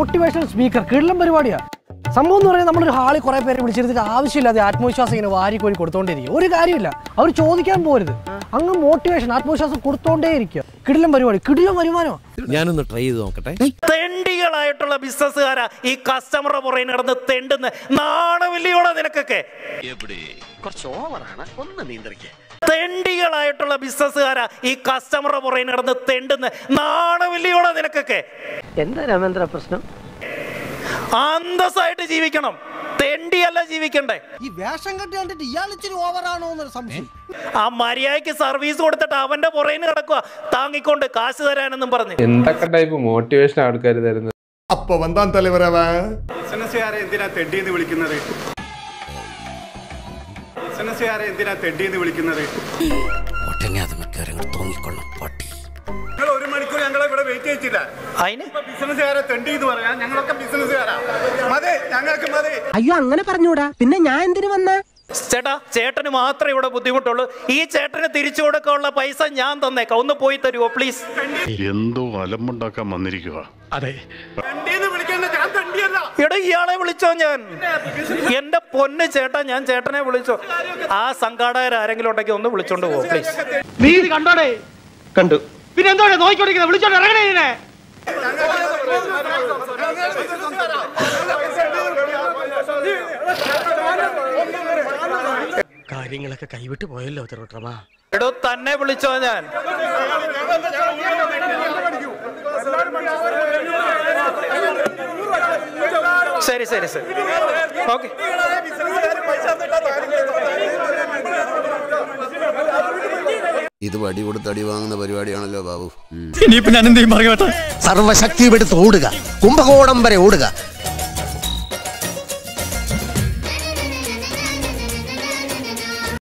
motivational speaker കിടലം പരിപാടിയാ സംഭവം എന്ന് പറയുന്നത് നമ്മളൊരു ഹാളിൽ കുറെ പേരെ വിളിച്ചിരുന്നിട്ട് ആവശ്യമില്ലാതെ ആത്മവിശ്വാസം ഇങ്ങനെ വാരിക്കോരി കൊടുത്തോണ്ടേയിരിക്കും ഒരു കാര്യമില്ല അവർ ചോദിക്കാൻ പോരുത് അങ്ങ് മോട്ടിവേഷൻ ആത്മവിശ്വാസം കൊടുത്തോണ്ടേ ഇരിക്കുക കിടിലം പരിപാടി കിടിലം വരുമാനോ ഞാനൊന്ന് ട്രൈ ചെയ്ത് നോക്കട്ടെ തെണ്ടികളായിട്ടുള്ള ബിസിനസ്സുകാരാ ഈ കസ്റ്റമറുടെ പുറകെ നടന്ന് തെണ്ടുന്ന നാണവില്ലിയോടെ നിനക്കൊക്കെ കുറച്ച് ഓവറാണ് ഒന്ന് നിയന്ത്രിക്കുക തെണ്ടികളായിട്ടുള്ള ബിസിനസ്സുകാരാ ഈ കസ്റ്റമറുടെ പുറകെ നടന്ന് തെണ്ടുന്ന നാണവില്ലിയോടെ നിനക്കൊക്കെ എന്താ രാമേന്ദ്ര പ്രശ്നം അന്തസ്സായിട്ട് ജീവിക്കണം തെണ്ടിയല്ല ജീവിക്കണ്ടേ ഈ വേഷം കെട്ടി കണ്ടിട്ട് ഇയാൾ ഇച്ചിരി ഓവറാണോ എന്നൊരു സംശയം ആ മര്യാദയ്ക്ക് സർവീസ് കൊടുത്തിട്ട് അവന്റെ പുറകെ കിടക്കുക താങ്ങിക്കൊണ്ട് കാശ് തരാനെന്നും പറഞ്ഞ് എന്തൊക്കെ ടൈപ്പ് മോട്ടിവേഷൻ ആൾക്കാർ തരുന്നത് அப்ப வந்தான் தலைவர் அவன் ബിസിനസ്സുകാരെ എന്തിനാ തെണ്ടിയെന്ന് വിളിക്കുന്നത് ബിസിനസ്സുകാരെ എന്തിനാ തെണ്ടിയെന്ന് വിളിക്കുന്നത് ഒട്ടങ്ങാതെ മിക്കവാറും തോന്നിക്കൊള്ളും പട്ടി നിങ്ങൾ ഒരു മണിക്കൂർ ഞങ്ങളെ ഇവിടെ വെയിറ്റ് ചെയ്യിച്ചില്ല അതിന് ഇപ്പൊ ബിസിനസ്സുകാരെ തെണ്ടി എന്ന് പറയാൻ ഞങ്ങളൊക്കെ ബിസിനസ്സുകാരാ മതി ഞങ്ങൾക്ക് മതി അയ്യോ അങ്ങനെ പറഞ്ഞൂടാ പിന്നെ ഞാൻ എന്തിനു വന്ന ചേട്ടാ ചേട്ടന് മാത്രമേ ഇവിടെ ബുദ്ധിമുട്ടുള്ളൂ ഈ ചേട്ടന് തിരിച്ചു കൊടുക്കാനുള്ള പൈസ ഞാൻ തന്നേക്കാം ഒന്ന് പോയി തരുമോ പ്ലീസ് എന്തോ അലമ്പുണ്ടാക്കാൻ വന്നിരിക്കുക തെണ്ടിയെന്ന് വിളിക്കേണ്ട ഞാൻ തെണ്ടിയല്ല എടാ ഇയാളെ വിളിച്ചോ ഞാൻ എന്റെ പൊന്ന് ചേട്ടാ ഞാൻ ചേട്ടനെ വിളിച്ചോ ആ സംഘാടകർ ആരെങ്കിലും ഉണ്ടെങ്കിൽ ഒന്ന് വിളിച്ചോണ്ട് പോകും പ്ലീസ് നീ ഇത് കണ്ടോടെ കണ്ടു പിന്നെ എന്തോടെ നോക്കിക്കൊണ്ടിരിക്കുന്നത് വിളിച്ചോണ്ട് ഇറങ്ങണേ ഇതിനെ കാര്യങ്ങളൊക്കെ കൈവിട്ട് പോയല്ലോ തിരുവട്ടമാ എടോ തന്നെ വിളിച്ചോ ഞാൻ ശരി ശരി ശരി ഓക്കെ ഇത് വടി കൊടുത്ത് അടി വാങ്ങുന്ന പരിപാടിയാണല്ലോ ബാബു സർവശക്തിയും എടുത്ത് ഓടുക കുംഭകോണം വരെ ഓടുക